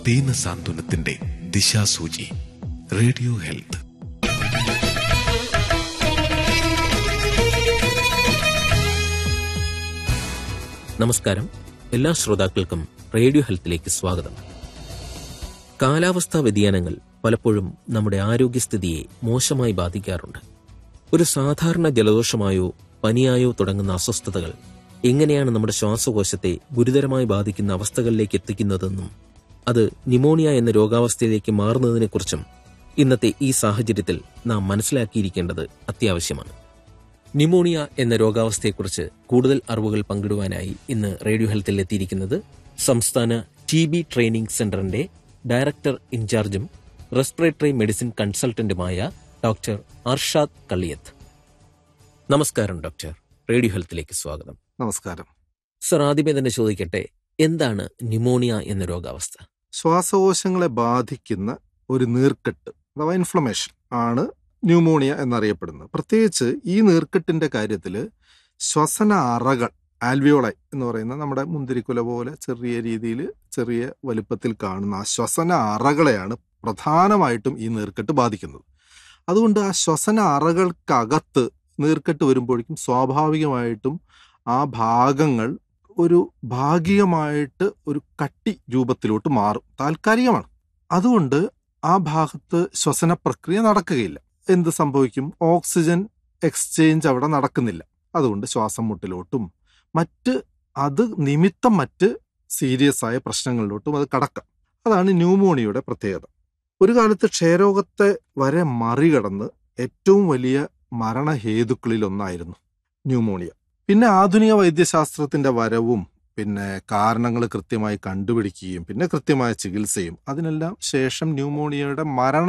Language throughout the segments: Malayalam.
ദീന സാന്ത്വനത്തിന്റെ ദിശാസൂചി റേഡിയോ ഹെൽത്ത് നമസ്കാരം എല്ലാ ശ്രോതാക്കൾക്കും റേഡിയോ ഹെൽത്തിലേക്ക് സ്വാഗതം കാലാവസ്ഥാ വ്യതിയാനങ്ങൾ പലപ്പോഴും നമ്മുടെ ആരോഗ്യസ്ഥിതിയെ മോശമായി ബാധിക്കാറുണ്ട് ഒരു സാധാരണ ജലദോഷമായോ പനിയായോ തുടങ്ങുന്ന അസ്വസ്ഥതകൾ എങ്ങനെയാണ് നമ്മുടെ ശ്വാസകോശത്തെ ഗുരുതരമായി ബാധിക്കുന്ന അവസ്ഥകളിലേക്ക് എത്തിക്കുന്നതെന്നും അത് ന്യൂമോണിയ എന്ന രോഗാവസ്ഥയിലേക്ക് മാറുന്നതിനെക്കുറിച്ചും ഇന്നത്തെ ഈ സാഹചര്യത്തിൽ നാം മനസ്സിലാക്കിയിരിക്കേണ്ടത് അത്യാവശ്യമാണ് ന്യൂമോണിയ എന്ന രോഗാവസ്ഥയെക്കുറിച്ച് കൂടുതൽ അറിവുകൾ പങ്കിടുവാനായി ഇന്ന് റേഡിയോ ഹെൽത്തിൽ എത്തിയിരിക്കുന്നത് സംസ്ഥാന ടി ബി ട്രെയിനിംഗ് സെന്ററിന്റെ ഡയറക്ടർ ഇൻചാർജും റെസ്പിറേറ്ററി മെഡിസിൻ കൺസൾട്ടന്റുമായ ഡോക്ടർ അർഷാദ് കളിയത്ത് നമസ്കാരം ഡോക്ടർ റേഡിയോ ഹെൽത്തിലേക്ക് സ്വാഗതം നമസ്കാരം സർ ആദ്യമേ തന്നെ ചോദിക്കട്ടെ എന്താണ് ന്യൂമോണിയ എന്ന രോഗാവസ്ഥ ശ്വാസകോശങ്ങളെ ബാധിക്കുന്ന ഒരു നീർക്കെട്ട് അഥവാ ഇൻഫ്ലമേഷൻ ആണ് ന്യൂമോണിയ എന്നറിയപ്പെടുന്നത് പ്രത്യേകിച്ച് ഈ നീർക്കെട്ടിന്റെ കാര്യത്തിൽ ശ്വസന അറകൾ ആൽവിയോളൈ എന്ന് പറയുന്ന നമ്മുടെ മുന്തിരിക്കുല പോലെ ചെറിയ രീതിയിൽ ചെറിയ വലുപ്പത്തിൽ കാണുന്ന ആ ശ്വസന അറകളെയാണ് പ്രധാനമായിട്ടും ഈ നീർക്കെട്ട് ബാധിക്കുന്നത് അതുകൊണ്ട് ആ ശ്വസന അറകൾക്കകത്ത് നീർക്കെട്ട് വരുമ്പോഴേക്കും സ്വാഭാവികമായിട്ടും ആ ഭാഗങ്ങൾ ഒരു ഭാഗികമായിട്ട് ഒരു കട്ടി രൂപത്തിലോട്ട് മാറും താൽക്കാലികമാണ് അതുകൊണ്ട് ആ ഭാഗത്ത് ശ്വസന പ്രക്രിയ നടക്കുകയില്ല എന്ത് സംഭവിക്കും ഓക്സിജൻ എക്സ്ചേഞ്ച് അവിടെ നടക്കുന്നില്ല അതുകൊണ്ട് ശ്വാസം മുട്ടിലോട്ടും മറ്റ് അത് നിമിത്തം മറ്റ് സീരിയസ് ആയ പ്രശ്നങ്ങളിലോട്ടും അത് കടക്കാം അതാണ് ന്യൂമോണിയയുടെ പ്രത്യേകത ഒരു കാലത്ത് ക്ഷയരോഗത്തെ വരെ മറികടന്ന് ഏറ്റവും വലിയ മരണഹേതുക്കളിൽ ഒന്നായിരുന്നു ന്യൂമോണിയ പിന്നെ ആധുനിക വൈദ്യശാസ്ത്രത്തിന്റെ വരവും പിന്നെ കാരണങ്ങൾ കൃത്യമായി കണ്ടുപിടിക്കുകയും പിന്നെ കൃത്യമായ ചികിത്സയും അതിനെല്ലാം ശേഷം ന്യൂമോണിയയുടെ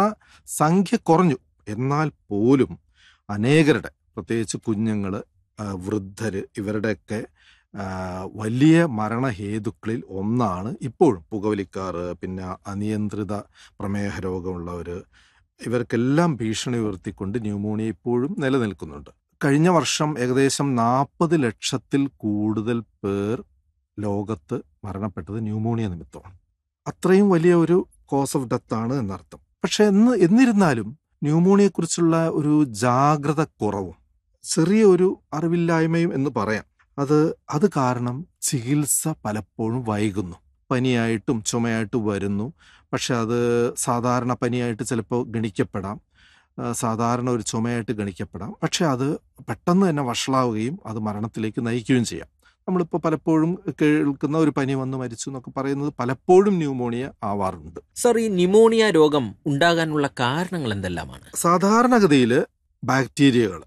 മരണസംഖ്യ കുറഞ്ഞു എന്നാൽ പോലും അനേകരുടെ പ്രത്യേകിച്ച് കുഞ്ഞുങ്ങൾ വൃദ്ധര് ഇവരുടെയൊക്കെ ആ, വലിയ മരണഹേതുക്കളിൽ ഒന്നാണ് ഇപ്പോഴും പുകവലിക്കാറ് പിന്നെ അനിയന്ത്രിത പ്രമേഹ രോഗമുള്ളവർ ഇവർക്കെല്ലാം ഭീഷണി ഉയർത്തിക്കൊണ്ട് ന്യൂമോണിയ ഇപ്പോഴും നിലനിൽക്കുന്നുണ്ട് കഴിഞ്ഞ വർഷം ഏകദേശം നാൽപ്പത് ലക്ഷത്തിൽ കൂടുതൽ പേർ ലോകത്ത് മരണപ്പെട്ടത് ന്യൂമോണിയ നിമിത്തമാണ് അത്രയും വലിയ ഒരു കോസ് ഓഫ് ഡെത്ത് ആണ് എന്നർത്ഥം പക്ഷെ എന്ന് എന്നിരുന്നാലും ന്യൂമോണിയെക്കുറിച്ചുള്ള ഒരു ജാഗ്രത കുറവും ചെറിയ ഒരു അറിവില്ലായ്മയും എന്ന് പറയാം അത് അത് കാരണം ചികിത്സ പലപ്പോഴും വൈകുന്നു പനിയായിട്ടും ചുമയായിട്ടും വരുന്നു പക്ഷെ അത് സാധാരണ പനിയായിട്ട് ചിലപ്പോൾ ഗണിക്കപ്പെടാം ആ, സാധാരണ ഒരു ചുമയായിട്ട് ഗണിക്കപ്പെടാം പക്ഷെ അത് പെട്ടെന്ന് തന്നെ വഷളാവുകയും അത് മരണത്തിലേക്ക് നയിക്കുകയും ചെയ്യാം നമ്മളിപ്പോൾ പലപ്പോഴും കേൾക്കുന്ന ഒരു പനി വന്ന് മരിച്ചു എന്നൊക്കെ പറയുന്നത് പലപ്പോഴും ന്യൂമോണിയ ആവാറുണ്ട് സർ ഈ ന്യൂമോണിയ രോഗം ഉണ്ടാകാനുള്ള കാരണങ്ങൾ എന്തെല്ലാമാണ് സാധാരണഗതിയിൽ ബാക്ടീരിയകൾ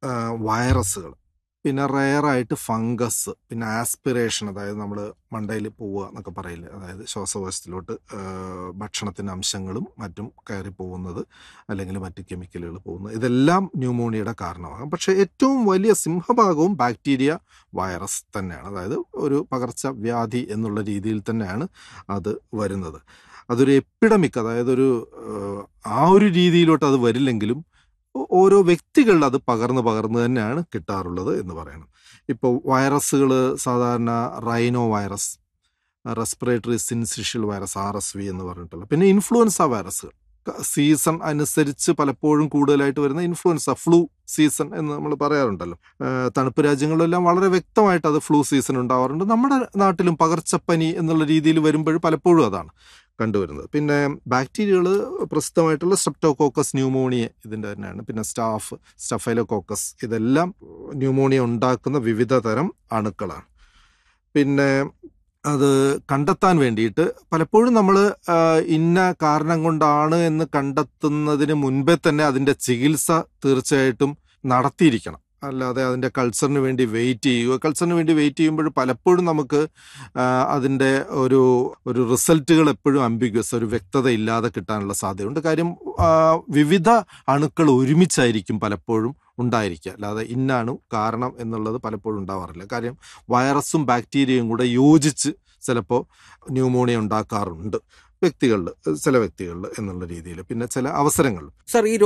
വൈറസുകൾ പിന്നെ റെയറായിട്ട് ഫംഗസ് പിന്നെ ആസ്പിറേഷൻ അതായത് നമ്മൾ മണ്ടയിൽ പോവുക എന്നൊക്കെ പറയില്ലേ അതായത് ശ്വാസകോശത്തിലോട്ട് ആ, ഭക്ഷണത്തിൻ്റെ അംശങ്ങളും മറ്റും കയറി പോകുന്നത് അല്ലെങ്കിൽ മറ്റ് കെമിക്കലുകൾ പോകുന്നത് ഇതെല്ലാം ന്യൂമോണിയയുടെ കാരണമാകാം പക്ഷേ ഏറ്റവും വലിയ സിംഹഭാഗവും ബാക്ടീരിയ വൈറസ് തന്നെയാണ് അതായത് ഒരു പകർച്ചവ്യാധി എന്നുള്ള രീതിയിൽ തന്നെയാണ് അത് വരുന്നത് അതൊരു എപ്പിഡമിക് അതായത് ഒരു ആ, ആ ഒരു രീതിയിലോട്ട് അത് വരില്ലെങ്കിലും ഓ- ഓരോ വ്യക്തികളിൽ അത് പകർന്ന് പകർന്ന് തന്നെയാണ് കിട്ടാറുള്ളത് എന്ന് പറയണം ഇപ്പോൾ വൈറസുകൾ സാധാരണ rhinovirus respiratory syncytial virus R S V എന്ന് പറഞ്ഞിട്ടുള്ള പിന്നെ ഇൻഫ്ലുവൻസ വൈറസുകൾ സീസൺ അനുസരിച്ച് പലപ്പോഴും കൂടുതലായിട്ട് വരുന്ന ഇൻഫ്ലുവൻസ ഫ്ലൂ സീസൺ എന്ന് നമ്മൾ പറയാറുണ്ടല്ലോ ആ, തണുപ്പ് രാജ്യങ്ങളിലെല്ലാം വളരെ വ്യക്തമായിട്ട് അത് ഫ്ലൂ സീസൺ ഉണ്ടാവാറുണ്ട് നമ്മുടെ നാട്ടിലും പകർച്ചപ്പനി എന്നുള്ള രീതിയിൽ വരുമ്പോൾ പലപ്പോഴും അതാണ് കണ്ടുവരുന്നത് പിന്നെ ബാക്ടീരിയകൾ പ്രസിദ്ധമായിട്ടുള്ള സ്ട്രെപ്റ്റോകോക്കസ് ന്യൂമോണിയ ഇതിൻ്റെ തന്നെയാണ് പിന്നെ സ്റ്റാഫ് സ്റ്റഫൈലോകോക്കസ് ഇതെല്ലാം ന്യൂമോണിയ ഉണ്ടാക്കുന്ന വിവിധ തരം അണുക്കളാണ് പിന്നെ അത് കണ്ടെത്താൻ വേണ്ടിയിട്ട് പലപ്പോഴും നമ്മൾ ഇന്ന കാരണം കൊണ്ടാണ് എന്ന് കണ്ടെത്തുന്നതിന് മുൻപേ തന്നെ അതിൻ്റെ ചികിത്സ തീർച്ചയായിട്ടും നടത്തിയിരിക്കണം അല്ലാതെ അതിൻ്റെ കൾച്ചറിന് വേണ്ടി വെയിറ്റ് ചെയ്യുക കൾച്ചറിന് വേണ്ടി വെയിറ്റ് ചെയ്യുമ്പോൾ പലപ്പോഴും നമുക്ക് ആ, അതിൻ്റെ ഒരു ഒരു റിസൾട്ടുകൾ എപ്പോഴും അംബിഗ്യസ് ഒരു വ്യക്തത ഇല്ലാതെ കിട്ടാനുള്ള സാധ്യതയുണ്ട് കാര്യം ആ, വിവിധ അണുക്കൾ ഒരുമിച്ചായിരിക്കും പലപ്പോഴും ഉണ്ടായിരിക്കുക അല്ലാതെ ഇന്നാണ് കാരണം എന്നുള്ളത് പലപ്പോഴും ഉണ്ടാവാറില്ല കാര്യം വൈറസും ബാക്ടീരിയയും കൂടെ യോജിച്ച് ചിലപ്പോൾ ന്യൂമോണിയ ഉണ്ടാക്കാറുണ്ട് വ്യക്തികളിൽ ചില വ്യക്തികളിൽ എന്നുള്ള രീതിയിൽ പിന്നെ ചില അവസരങ്ങളിൽ സർ ഈ